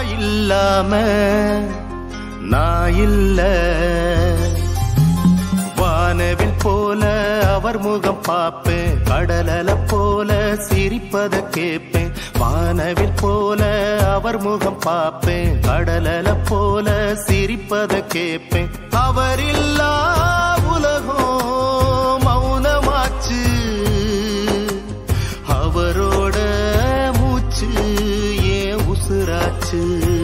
இல்லாம நான் இல்ல வானவில் போல அவர் முகம் பார்ப்பேன் கடலல போல சிரிப்பத கேட்பேன் வானவில் போல அவர் முகம் பார்ப்பேன் கடலல போல சிரிப்பத கேட்பேன் அவர் இல்லா உலகம் மௌனமாச்சு அவரோட மூச்சு ஏன் உசுராச்சு